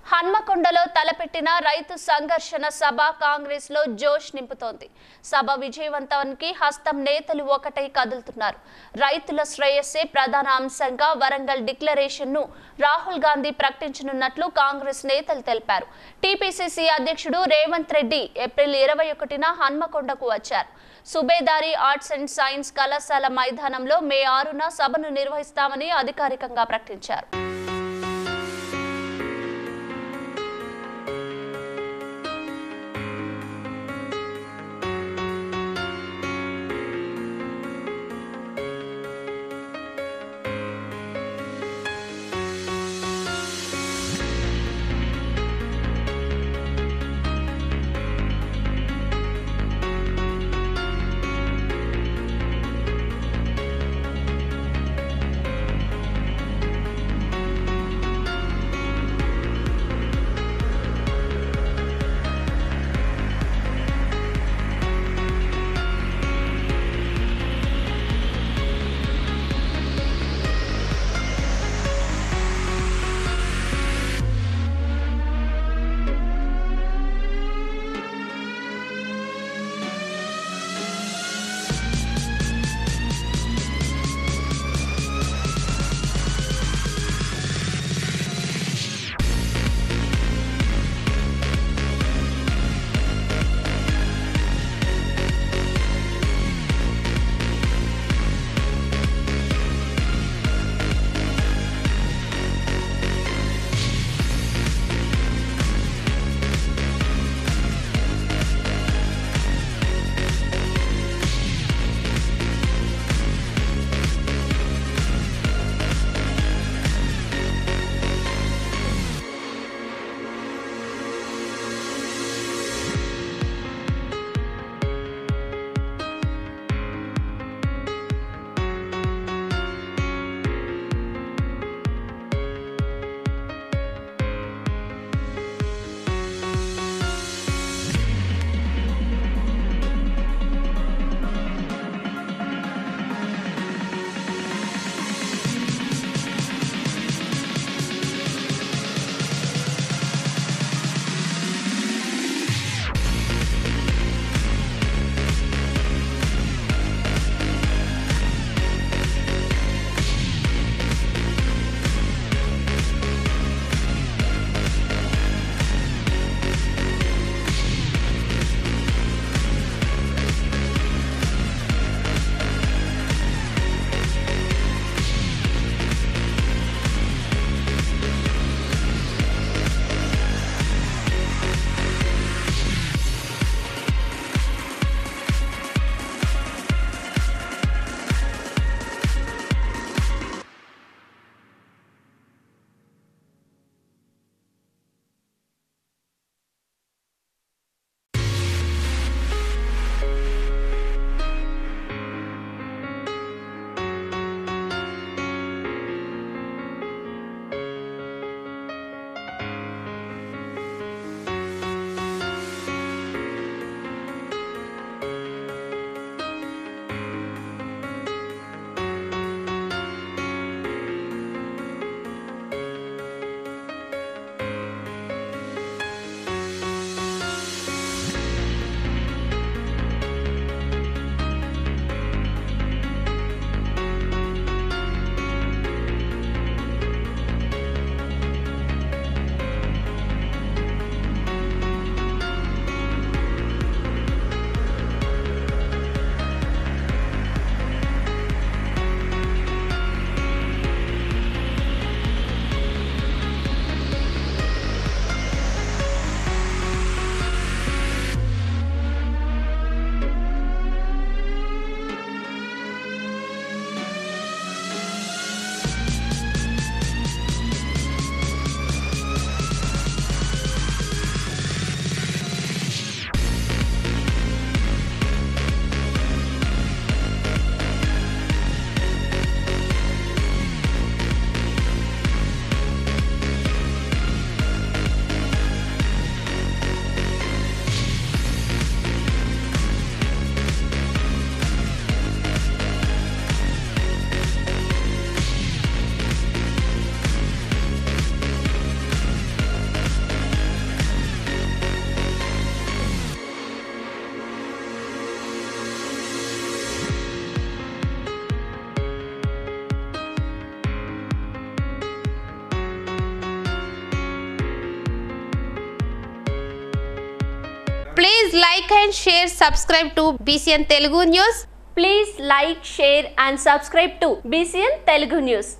హన్మకొండలో తలపెట్టిన రైతు సంఘర్షణ సభ కాంగ్రెస్ లో జోష్ నింపుతోంది సభ విజయవంతానికి హస్తం నేతలు ఒకటై కదులుతున్నారు రైతుల శ్రేయస్సే ప్రధాన అంశంగా వరంగల్ డిక్లరేషన్ ను రాహుల్ గాంధీ ప్రకటించనున్నట్లు కాంగ్రెస్ నేతలు తెలిపారు టీపీసీసీ అధ్యక్షుడు రేవంత్ రెడ్డి ఏప్రిల్ ఇరవై ఒకటిన హన్మకొండకు వచ్చారు సుబేదారి ఆర్ట్స్ అండ్ సైన్స్ కళాశాల మైదానంలో మే ఆరున సభను నిర్వహిస్తామని అధికారికంగా ప్రకటించారు please like and share subscribe to BCN Telugu news please like share and subscribe to BCN Telugu news